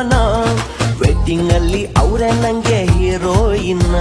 ಹೈವಾನ waiting ಅಲ್ಲಿ ಅವ್ರೆ ನಂಗೆ ಹೀರೋಯಿನ್ನ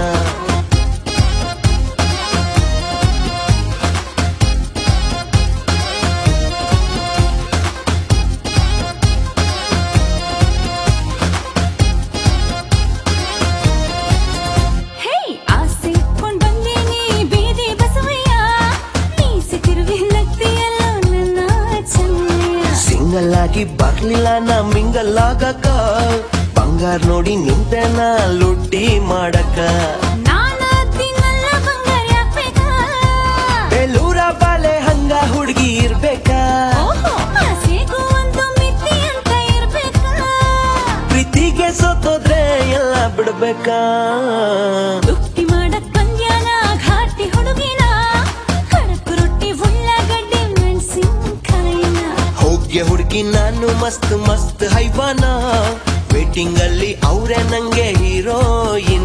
ಹೇ ಆಸೆ ಇಟ್ಕೊಂಡ್ ಬಂದೇನಿ ಬೀದಿ ಬಸವಯ್ಯ ಮೀಸೆ ತಿರುವಿ ನಗ್ತಿಯಲ್ಲ ನನ್ನ ಚೆನ್ನಯ್ಯ ಸಿಂಗಲ್ ಆಗಿ ಬರ್ಲಿಲ್ಲ ನಾ ಮಿಂಗಲ್ ಆಗಕ ಬಂಗಾರ ನೋಡಿ ನಿಂತೆನ ಲುಟ್ಟಿ ಮಾಡಕ ನಾನಾದ್ದಿನಲ್ಲ ಬಂಗಾರ ಯಾಕ್ಬೇಕಾ ಬೇಲೂರ ಬಾಲೆ ಹಂಗ ಹುಡುಗಿ ಇರ್ಬೇಕಾ ಓಹೋ ಆಸೆಗೂ ಒಂದು ಮಿತಿ ಅಂತ ಇರ್ಬೇಕಾ ಪ್ರೀತಿಗೆ ಸೋತೋದ್ರೆ ಎಲ್ಲ ಬಿಡ್ಬೇಕಾ ದುಟ್ಟಿ ಮಾಡಕ್ ಬಂದ್ಯಾನ ಘಾಟಿ ಹುಡುಗಿನ ಕಡಕು ರೊಟ್ಟಿ ಉಳ್ಳಾಗಡ್ಡಿ ಮೆಣಸಿನ್ಕಾಯಿನ ಹೋಗ್ಯ ಹುಡುಗಿ ನಾನು ಮಸ್ತ್ ಮಸ್ತ್ ಹೈವಾನ ವೇಟಿಂಗ್ ಅಲ್ಲಿ ಅವ್ರೆ ನಂಗೆ ಹೀರೋಯಿನ್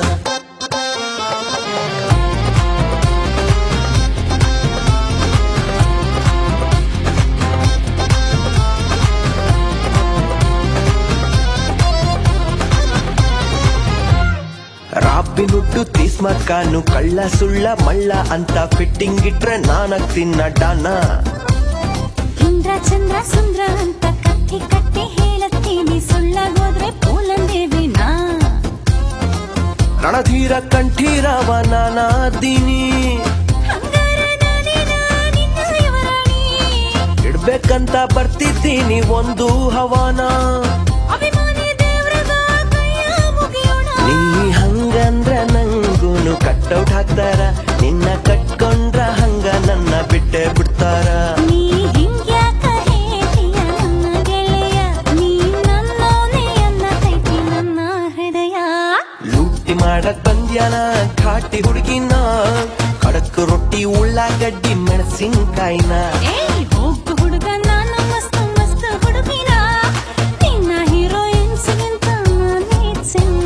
ರಾಬಿನ್ ಹುಟ್ಟು ತೀಸ್ಮಕ್ಕಾನು ಕಳ್ಳ ಸುಳ್ಳ ಮಳ್ಳ ಅಂತ ಫಿಟ್ಟಿಂಗ್ ಇಟ್ರೆ ನಾನಕ್ ತಿನ್ನ ಡಾನ ಇಂದ್ರ ಚಂದ್ರ ಸುಂದ್ರ ಅಂತ ಕತ್ತಿ ಕಟ್ಟಿ ಹೇಳತ್ತೀನಿ ಸುಳ್ಳಾಗೋದ್ರೆ ಪೋಲಂದೇವಿನ ರಣಧೀರ ಕಂಠೀರವ ನಾನಾದೀನಿ ಹಂಗಾರ ನಾನೇನ ನಿನ್ನ ಯುವರಾಣಿ ಇಡ್ಬೇಕಂತ ಬರ್ತಿದ್ದೀನಿ ಒಂದು ಹವಾನ ಅಭಿಮಾನಿ ದೇವ್ರದ ಕೈಯ ಮುಗಿಯೋಣ ನೀ ಹಂಗಂದ್ರ ನಂಗೂನು ಕಟ್ಔಟ್ ಹಾಕ್ತಾರ ನಿನ್ನ ಕಟ್ಕೊಂಡ್ರ ಹಂಗ ನನ್ನ ಬಿಟ್ಟೆ ಬಿಡ್ತಾರ ನೀ ಹಿಂಗ್ಯಾಕ ಹೇಳ್ತೀಯ ನನ್ನ ಗೆಳೆಯ ನೀ ನನ್ನೋನೆ ಅನ್ನತೈತಿ ನನ್ನ ಹೃದಯ ಲೂಟಿ ಮಾಡಕ್ ಬಂದ್ಯಾನ ಘಾಟಿ ಹುಡುಗಿನ ಕಡಕ್ ರೊಟ್ಟಿ ಉಳ್ಳಾಗಡ್ಡಿ ಮೆಣಸಿನ್ಕಾಯಿನ ಏಯ್ ಹೋಗು ಹುಡುಗ ನಾನು ಮಸ್ತ್ ಮಸ್ತ್ ಹುಡುಗಿನ ನಿನ್ನ ಹೀರೋಯಿನ್ಸ್ಗಿಂತ ನಾನೇ ಚೆನ್ನ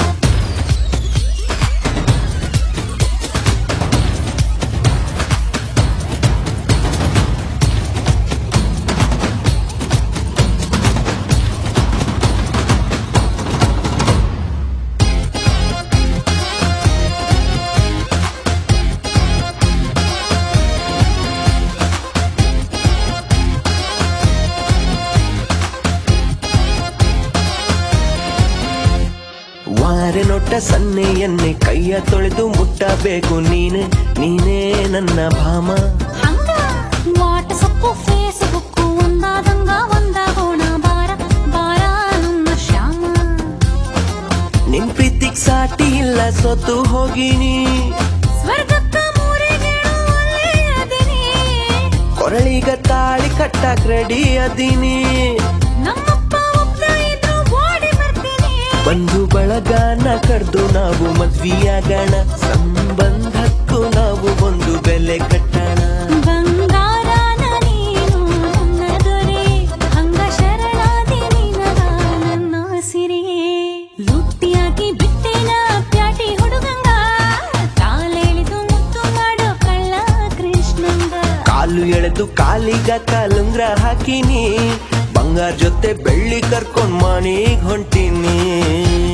ವಾರೆ ನೊಟ್ಟ ಸನ್ನೆ ಎನ್ನೆ ಕೈಯ ತೊಳೆದು ಮುಟ್ಟಬೇಕು ನೀನೆ ನೀನೇ ನನ್ನ ಭಾಮ ಹಂಗ ವಾಟ್ಸಪ್ ಫೇಸ್ಬುಕ್ ಒಂದಾದಂಗ ಒಂದಾಗೋಣ ಬಾರ ಬಾರ ನಮ್ಮ ಶ್ಯಾಮ ನಿನ್ ಪ್ರೀತಿಗ್ ಸಾಟಿ ಇಲ್ಲ ಸೊತ್ತು ಹೋಗಿನಿ ಸ್ವರ್ಗಕ್ಕ ಮೂರೆಗೇಳು ಅಲ್ಲೇ ಅದೀನಿ ಕೊರಳಿಗ ತಾಳಿ ಕಟ್ಟಕ್ ರೆಡಿ ಅದೀನಿ ನಮ್ಮಪ್ಪ ಒಪ್ಪ ಇದ್ರು ಓಡಿ ಬರ್ತೀನಿ ಬಂಧು ಬಳಗನ ಕಡ್ದು ನಾವು ಮದ್ವಿಯಾಗೋಣ ಸಂಬಂಧಕ್ಕೂ ನಾವು ಒಂದು ಬೆಲೆ ಕಟ್ಟೋಣ ಬಂಗಾರನ ನೀನು ನನ್ನ ದೊರೆ ಹಂಗ ಶರಣಾದಿ ನಿನಗ ನನ್ನ ಸಿರಿಯೇ ಲುಟ್ಟಿಯಾಗಿ ಬಿಟ್ಟೇನ ಪ್ಯಾಟಿ ಹುಡುಗಂಗ ಕಾಲೆಳೆದು ಮುತ್ತು ಮಾಡೋ ಕಳ್ಳ ಕೃಷ್ಣಂಗ ಕಾಲು ಎಳೆದು ಕಾಲಿಗ ಕಾಲುಂಗ್ರ ಹಾಕಿನಿ ಬಂಗಾರ ಜೊತೆ ಬೆಳ್ಳಿ ಕರ್ಕೊಂಡ್ ಮನೆಗ್ ಹೊಂಟಿನಿ